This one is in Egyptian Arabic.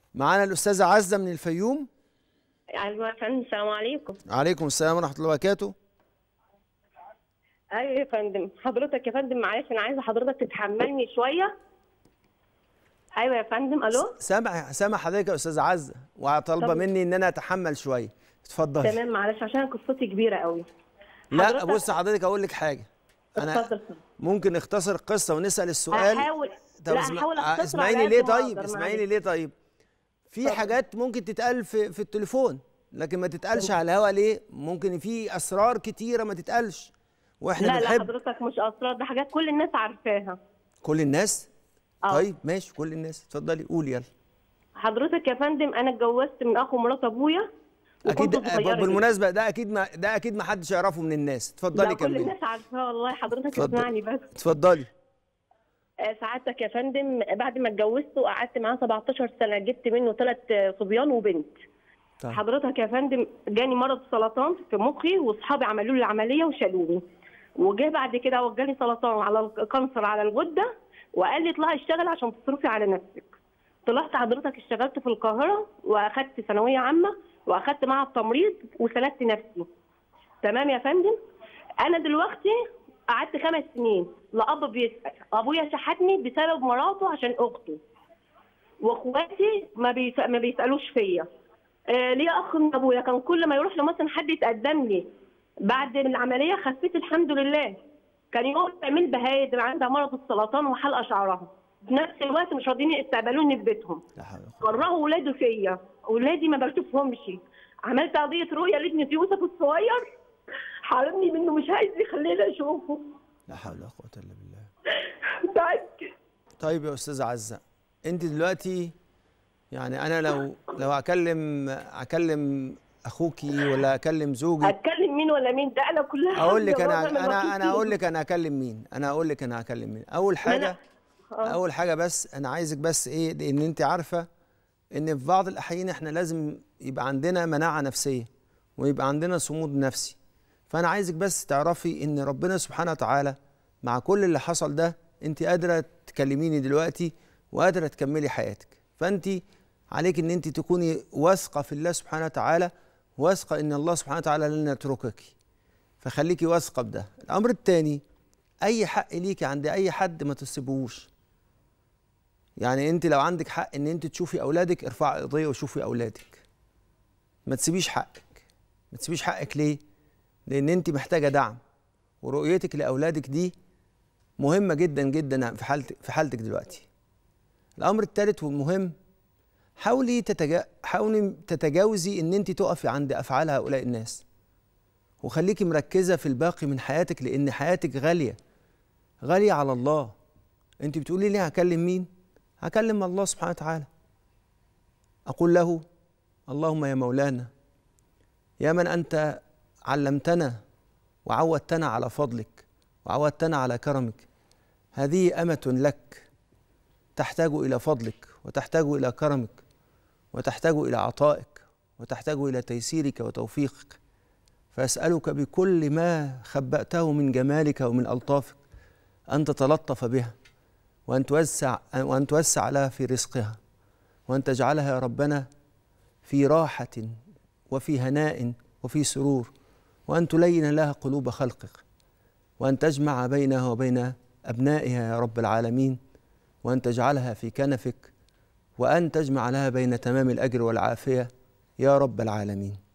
معانا الاستاذه عزه من الفيوم ايوه يا فندم السلام عليكم عليكم السلام ورحمه الله وبركاته ايوه يا فندم حضرتك يا فندم معلش انا عايزه حضرتك تتحملني شويه ايوه يا فندم الو سامع سامع حضرتك يا استاذه عزه وطالبه طب- مني ان انا اتحمل شويه اتفضلي تمام معلش عشان قصتي كبيره قوي لا حضرتك- بص حضرتك اقول لك حاجه انا اتفضل ممكن نختصر القصه ونسال السؤال هحاول طب لا اسمع- هحاول آه، اختصر اسمعيني على ليه قد ما طيب أقدر، اسمعيني معلش. ليه طيب في اتفضل. حاجات ممكن تتقال في في التليفون لكن ما تتقالش على الهوا ليه ممكن في اسرار كتيره ما تتقالش واحنا لا لا بنحب حضرتك مش اسرار ده حاجات كل الناس عارفاها كل الناس اه طيب ماشي كل الناس اتفضلي قولي يلا حضرتك يا فندم انا اتجوزت من اخو مرات ابويا اكيد وكنت صغيرة جدا. بالمناسبه ده اكيد ما ده اكيد ما حدش يعرفه من الناس لا اتفضلي كل كملي الناس عارفاها والله حضرتك اتفضل. اسمعني بس اتفضلي آه، سعادتك يا فندم بعد ما اتجوزته قعدت معاه 17 سنه جبت منه ثلاث صبيان وبنت طيب. حضرتك يا فندم جاني مرض سرطان في مخي واصحابي عملوا لي العمليه وشالوني وجه بعد كده وجالي سرطان على الكانسر على الغده وقال لي اطلعي اشتغل عشان تصرفي على نفسك طلعت حضرتك اشتغلت في القاهره واخدت ثانويه عامه واخدت معها التمريض وسلكت نفسي تمام يا فندم انا دلوقتي قعدت خمس سنين لا اب بيسال ابويا شحتني بسبب مراته عشان اخته واخواتي ما بيس... ما بيسالوش فيا آه ليا اخ من ابويا كان كل ما يروح له مثلا حد يتقدم لي بعد العمليه خفيت الحمد لله كان يقول تعمل بهايد عندها مرض السرطان وحلقه شعرها في نفس الوقت مش راضيين يستقبلوني في بيتهم لا حول ولا قوة. كرهوا ولاده فيا ولادي ما بشوفهمش عملت قضيه رؤيه لابني يوسف الصغير حرمني منه مش عايز يخليني اشوفه لا حول ولا قوه الا بالله بعد طيب يا استاذه عزه انت دلوقتي يعني انا لو لو اكلم اكلم اخوكي ولا اكلم زوجي اتكلم مين ولا مين ده انا كلها اقول لك حافظة انا وضع انا مبسوط انا اقول فيه. لك انا هكلم مين انا اقول لك انا هكلم مين اول حاجه آه. اول حاجه بس انا عايزك بس ايه لان انت عارفه ان في بعض الاحيان احنا لازم يبقى عندنا مناعه نفسيه ويبقى عندنا صمود نفسي فانا عايزك بس تعرفي ان ربنا سبحانه وتعالى مع كل اللي حصل ده انت قادره تكلميني دلوقتي وقادره تكملي حياتك فانت عليك ان انت تكوني واثقه في الله سبحانه وتعالى واثقه ان الله سبحانه وتعالى لن يتركك فخليكي واثقه بده الامر الثاني اي حق ليكي عند اي حد ما تسيبوش يعني انت لو عندك حق ان انت تشوفي اولادك ارفعي قضيه وشوفي اولادك ما تسيبيش حقك ما تسيبيش حقك ليه لان انت محتاجه دعم ورؤيتك لاولادك دي مهمه جدا جدا في حالتك في حالتك دلوقتي الامر الثالث والمهم حاولي تتجا... حاولي تتجاوزي ان انت تقفي عند افعال هؤلاء الناس وخليكي مركزه في الباقي من حياتك لان حياتك غاليه غاليه على الله انت بتقولي لي هكلم مين هكلم الله سبحانه وتعالى اقول له اللهم يا مولانا يا من انت علمتنا وعودتنا على فضلك وعودتنا على كرمك هذه امه لك تحتاج الى فضلك وتحتاج الى كرمك وتحتاج الى عطائك وتحتاج الى تيسيرك وتوفيقك فاسالك بكل ما خبأته من جمالك ومن الطافك ان تتلطف بها وأن توسع وأن توسع لها في رزقها وأن تجعلها يا ربنا في راحة وفي هناء وفي سرور وأن تلين لها قلوب خلقك وأن تجمع بينها وبين أبنائها يا رب العالمين وأن تجعلها في كنفك وأن تجمع لها بين تمام الأجر والعافية يا رب العالمين